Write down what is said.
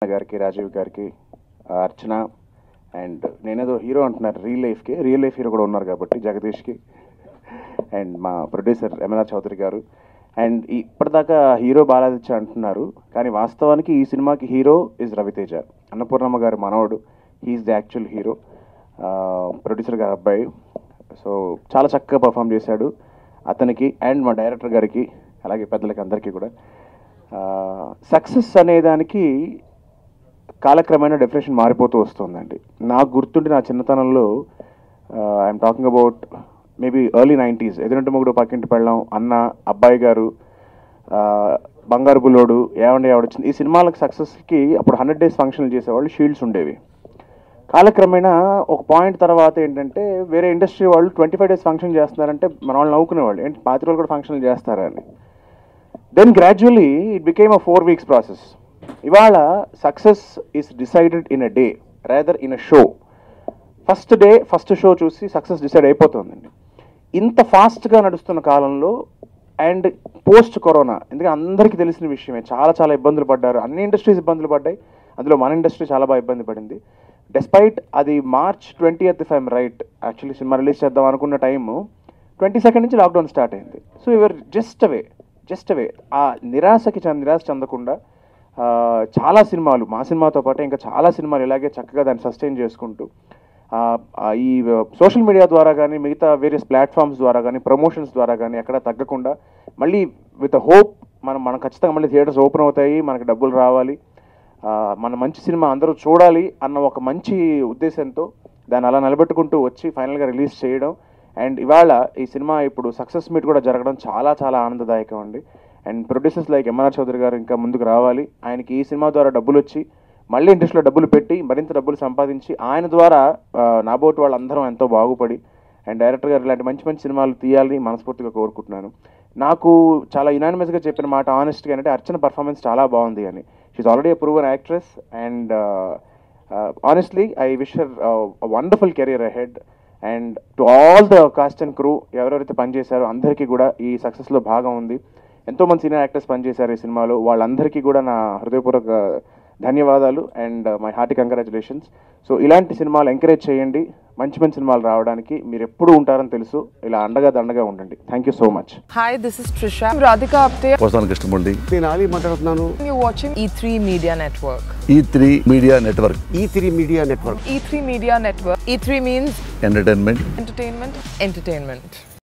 గారికి రాజీవ్ గారికి ఆ, అర్చన అండ్ నేనేదో హీరో అంటున్నారు రియల్ లైఫ్కి రియల్ లైఫ్ హీరో కూడా ఉన్నారు కాబట్టి జగదీష్కి అండ్ మా producer MLR Chowdary garu and ఇప్పటిదాకా హీరో బాలాదిత్య అంటున్నారు కానీ వాస్తవానికి ఈ సినిమాకి హీరో ఇస్ రవితేజ అన్నపూర్ణమ్మ గారి మనవడు he's the actual hero producer గారి అబ్బాయి సో చాలా చక్కగా పర్ఫామ్ చేశాడు అతనికి అండ్ మా డైరెక్టర్ గారికి అలాగే పెద్దలకి అందరికీ కూడా సక్సెస్ అనే దానికి కాలక్రమేణా డెఫినేషన్ మారిపోతూ వస్తుందండి నాకు గుర్తుండి నా చిన్నతనంలో I'm talking about maybe early nineties Edurinti Mogudu Pakkinti పెళ్ళం అన్న అబ్బాయి గారు ఆ, బంగారు బుల్లోడు ఏమండి ఆవిడొచ్చింది ఈ సినిమాలకు సక్సెస్కి అప్పుడు హండ్రెడ్ డేస్ ఫంక్షన్లు చేసేవాళ్ళు షీల్డ్స్ ఉండేవి కాలక్రమేణా ఒక పాయింట్ తర్వాత ఏంటంటే వేరే ఇండస్ట్రీ వాళ్ళు ట్వంటీ ఫైవ్ డేస్ ఫంక్షన్ చేస్తున్నారంటే మన వాళ్ళు నవ్వుకునేవాళ్ళు ఏంటి పాతి రోజులు కూడా ఫంక్షన్లు చేస్తారా అని then gradually it became a four weeks process ఇవాళ success is decided in a day rather in a show first day first show చూసి సక్సెస్ డిసైడ్ అయిపోతుందండి ఇంత ఫాస్ట్గా నడుస్తున్న కాలంలో అండ్ పోస్ట్ కరోనా ఎందుకంటే అందరికీ తెలిసిన విషయమే చాలా చాలా ఇబ్బందులు పడ్డారు అన్ని ఇండస్ట్రీస్ ఇబ్బందులు పడ్డాయి అందులో మన ఇండస్ట్రీ చాలా బాగా ఇబ్బంది పడింది డెస్పైట్ అది March twenty eighth if I'm right actually cinema release చేద్దాం అనుకున్న టైము ట్వంటీ సెకండ్ నుంచి లాక్డౌన్ స్టార్ట్ అయింది so ever just away just away ఆ నిరాశకి చ- నిరాశ చెందకుండా ఆ, చాలా సినిమాలు మా సినిమాతో పాటు ఇంకా చాలా సినిమాలు ఇలాగే చక్కగా దాన్ని సస్టైన్ చేసుకుంటూ ఆ, ఆ, ఈ సోషల్ మీడియా ద్వారా కానీ మిగతా వేరియస్ ప్లాట్ఫామ్స్ ద్వారా కానీ ప్రమోషన్స్ ద్వారా కానీ ఎక్కడ తగ్గకుండా మళ్ళీ విత్ హోప్ మనం మనం ఖచ్చితంగా మళ్ళీ థియేటర్స్ ఓపెన్ అవుతాయి మనకి డబ్బులు రావాలి ఆ, మన మంచి సినిమా అందరూ చూడాలి అన్న ఒక మంచి ఉద్దేశంతో దాన్ని అలా నిలబెట్టుకుంటూ వచ్చి ఫైనల్గా రిలీజ్ చేయడం అండ్ ఇవాళ ఈ సినిమా ఇప్పుడు సక్సెస్ మీట్ కూడా జరగడం చాలా చాలా ఆనందదాయకం అండి and producers like MR Chowdary garu ఇంకా ముందుకు రావాలి ఆయనకి ఈ సినిమా ద్వారా డబ్బులు వచ్చి మళ్ళీ ఇండస్ట్రీలో డబ్బులు పెట్టి మరింత డబ్బులు సంపాదించి ఆయన ద్వారా ఆ, నాబోటి వాళ్ళందరం ఎంతో బాగుపడి అండ్ డైరెక్టర్ గారు ఇలాంటి మంచి మంచి సినిమాలు తీయాలని మనస్ఫూర్తిగా కోరుకుంటున్నాను నాకు చాలా యునానిమస్గా చెప్పిన మాట ఆనెస్ట్గా అంటే అర్చన పర్ఫార్మెన్స్ చాలా బాగుంది అని she's already proven actress and honestly I wish her wonderful career ahead and to all the cast and crew ఎవరెవరైతే పనిచేశారో అందరికీ కూడా ఈ సక్సెస్లో భాగం ఉంది ఎంతో మంది సీనియర్ యాక్టర్స్ పనిచేశారు ఈ సినిమాలో వాళ్ళందరికీ కూడా నా హృదయపూర్వక ధన్యవాదాలు and my hearty congratulations so ఇలాంటి సినిమాలు ఎంకరేజ్ చేయండి మంచి మంచి సినిమాలు రావడానికి మీరు ఎప్పుడు ఉంటారని తెలుసు ఇలా అండగా దండగా ఉండండి thank you so much Hi, this is Trisha. I'm Radhika Apte. Posani Krishnamurthy నేను ఆలీ మాట్లాడుతున్నాను You're watching E3 Media Network. E three media network E three media network E3 Media Network. E3 means entertainment entertainment, entertainment.